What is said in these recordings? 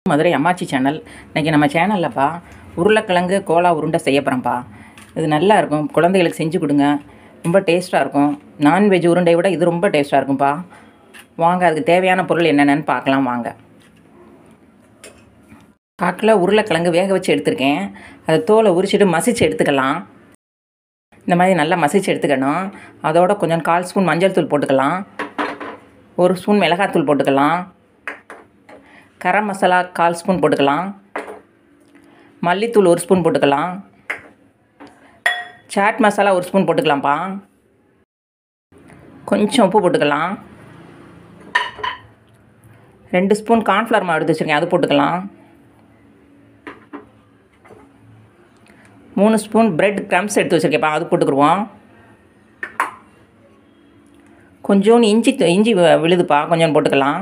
மதுரை அம்மாச்சி சேனல் இன்றைக்கி நம்ம சேனல்லப்பா உருளைக்கிழங்கு கோலா உருண்டை செய்ய போகிறோம்ப்பா இது நல்லா இருக்கும் குழந்தைகளுக்கு செஞ்சு கொடுங்க ரொம்ப டேஸ்ட்டாக இருக்கும் நான்வெஜ் உருண்டை விட இது ரொம்ப டேஸ்ட்டாக இருக்கும்ப்பா வாங்க அதுக்கு தேவையான பொருள் என்னென்னு பார்க்கலாம் வாங்க காக்கில் உருளைக்கிழங்கு வேக வச்சு எடுத்திருக்கேன் அதை தோலை உரிச்சிட்டு மசிச்சு எடுத்துக்கலாம் இந்த மாதிரி நல்லா மசிச்சு எடுத்துக்கணும் அதோட கொஞ்சம் கால் ஸ்பூன் மஞ்சள் தூள் போட்டுக்கலாம் ஒரு ஸ்பூன் மிளகாத்தூள் போட்டுக்கலாம் கரம் மசாலா கால் ஸ்பூன் போட்டுக்கலாம் மல்லித்தூள் ஒரு ஸ்பூன் போட்டுக்கலாம் சாட் மசாலா ஒரு ஸ்பூன் போட்டுக்கலாம்ப்பா கொஞ்சம் உப்பு போட்டுக்கலாம் ரெண்டு ஸ்பூன் கார்ன்ஃப்ளவர் மாவு எடுத்து வச்சுருக்கேன் அது போட்டுக்கலாம் மூணு ஸ்பூன் பிரெட் க்ரம்ஸ் எடுத்து வச்சுருக்கேன்ப்பா அது போட்டுக்குருவோம் கொஞ்சோண்டு இஞ்சி இஞ்சி வி- விழுதுப்பா கொஞ்சம் போட்டுக்கலாம்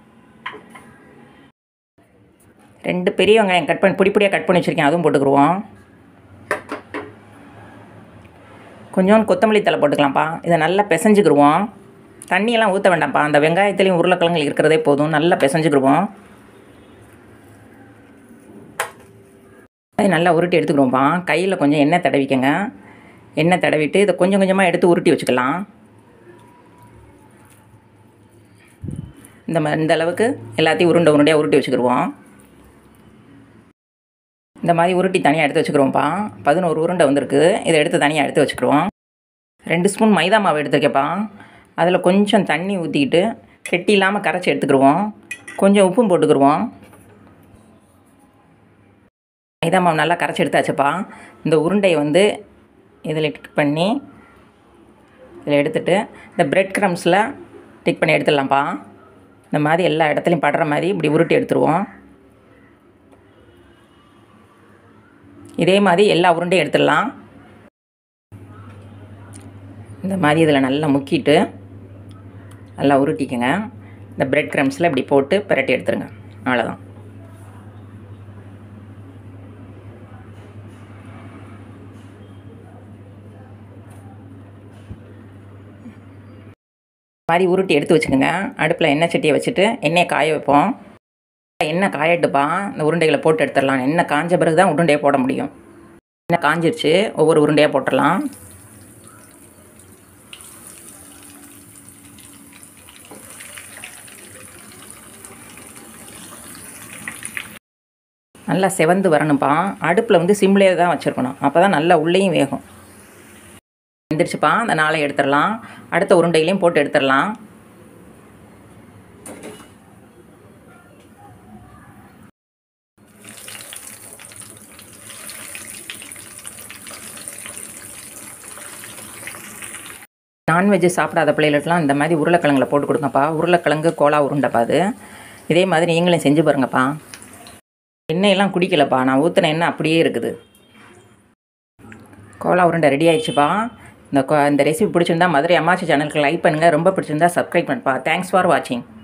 ரெண்டு பெரிய வெங்காயம் கட் பண்ணி பொடி பொடியாக கட் பண்ணி வச்சுருக்கேன் அதுவும் போட்டுக்குருவோம் கொஞ்சோண்டு கொத்தமல்லி தலை போட்டுக்கலாம்ப்பா இதை நல்லா பிசைஞ்சுக்கிருவோம் தண்ணியெல்லாம் ஊற்ற வேண்டாம்ப்பா அந்த வெங்காயத்துலேயும் உருளைக்கிழங்கு இருக்கிறதே போதும் நல்லா பிசைஞ்சுக்கிருவோம் அது நல்லா உருட்டி எடுத்துக்கிடுவோம்ப்பா கையில் கொஞ்சம் எண்ணெய் தடவிக்கங்க எண்ணெய் தடவிட்டு இதை கொஞ்சம் கொஞ்சமாக எடுத்து உருட்டி வச்சுக்கலாம் இந்த மாதிரி இந்த அளவுக்கு எல்லாத்தையும் உருண்டை உருண்டையாக உருட்டி வச்சுக்கிடுவோம் இந்த மாதிரி உருட்டி தனியாக எடுத்து வச்சுக்கிறோம்ப்பா பதினோரு உருண்டை வந்திருக்கு இதை எடுத்து தனியாக எடுத்து வச்சுக்கிடுவோம் ரெண்டு ஸ்பூன் மைதா மாவு எடுத்துருக்கேப்பா அதில் கொஞ்சம் தண்ணி ஊற்றிக்கிட்டு கெட்டி இல்லாமல் கரைச்சி எடுத்துக்கிடுவோம் கொஞ்சம் உப்பும் போட்டுக்கிடுவோம் மைதா மாவு நல்லா கரைச்சி எடுத்தாச்சுப்பா இந்த உருண்டையை வந்து இதில் டிக் பண்ணி இதில் எடுத்துட்டு இந்த பிரெட் க்ரம்ஸில் டிக் பண்ணி எடுத்துடலாம்ப்பா இந்த மாதிரி எல்லா இடத்துலையும் படுற மாதிரி இப்படி உருட்டி எடுத்துருவோம் இதே மாதிரி எல்லா உருண்டையும் எடுத்துடலாம் இந்த மாதிரி இதில் நல்லா முக்கிட்டு நல்லா உருட்டிக்கங்க இந்த பிரெட் க்ரம்ஸில் இப்படி போட்டு பிரட்டி எடுத்துருங்க அவ்வளோதான் மாதிரி உருட்டி எடுத்து வச்சுக்கோங்க அடுப்பில் எண்ணெய் சட்டியை வச்சுட்டு எண்ணெயை காய வைப்போம் எண்ணெய் காயட்டுப்பா இந்த உருண்டைகளை போட்டு எடுத்துடலாம் எண்ணெய் காஞ்ச பிறகு தான் உருண்டையை போட முடியும் எண்ணெய் காஞ்சிருச்சு ஒவ்வொரு உருண்டையாக போட்டுடலாம் நல்லா செவந்து வரணும்ப்பா அடுப்பில் வந்து சிம்லேயே தான் வச்சுருக்கணும் அப்போ தான் நல்லா உள்ளேயும் வேகும் எந்திரிச்சுப்பா அந்த நாளை எடுத்துடலாம் அடுத்த உருண்டைகளையும் போட்டு எடுத்துடலாம் நான்வெஜ் சாப்பிடாத பிள்ளைகளுக்கெல்லாம் இந்த மாதிரி உருளைக்கிழங்குல போட்டு கொடுங்கப்பா உருளைக்கிழங்கு கோலா உருண்டைப்பா அது இதே மாதிரி நீங்களும் செஞ்சு பாருங்கப்பா எண்ணெயெல்லாம் குடிக்கலப்பா நான் ஊற்றின எண்ணெய் அப்படியே இருக்குது கோலா உருண்டை ரெடி ஆயிடுச்சுப்பா இந்த கொ- இந்த ரெசிபி பிடிச்சிருந்தா மதுரை அம்மாச்சி சேனலுக்கு லைக் பண்ணுங்கள் ரொம்ப பிடிச்சிருந்தா சப்ஸ்கிரைப் பண்ணுப்பா தேங்க்ஸ் ஃபார் வாட்சிங்